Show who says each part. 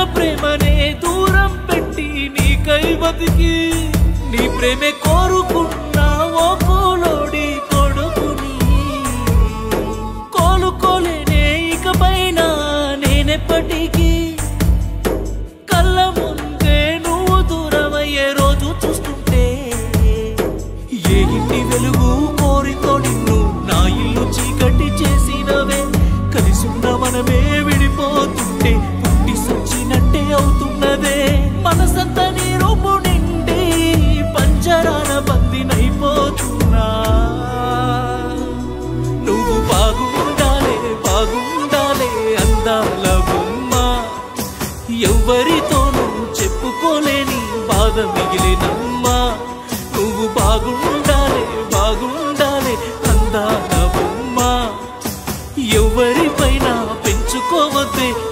Speaker 1: ప్రేమనే దూరం పెట్టి నీకై బతికి నీ ప్రేమే కోరుకున్నా ఓ కోలోడి కొడుకుని కోలుకోలేనే ఇకపైన నేనెప్పటికీ కళ్ళ ముందే నువ్వు దూరమయ్యే రోజు చూస్తుంటే ఏ ఇంటి వెలుగు కోరితో నిన్ను నా ఇల్లు చీకటి చేసినవే కలిసున్న మనమే విడిపోతుంటే పుట్టి సచ్చినట్టే అవుతున్నదే మనసంతా నీ రూపు నిండి పంచరాన బందినైపోతున్నా నువ్వు బాగుండాలే బాగుండాలే అందాల బొమ్మ ఎవ్వరితోనూ చెప్పుకోలేని బాధ మిగిలినమ్మా నువ్వు బాగుండాలే బాగుండాలే అందాల బొమ్మ ఎవరిపైన పెంచుకోవద్దే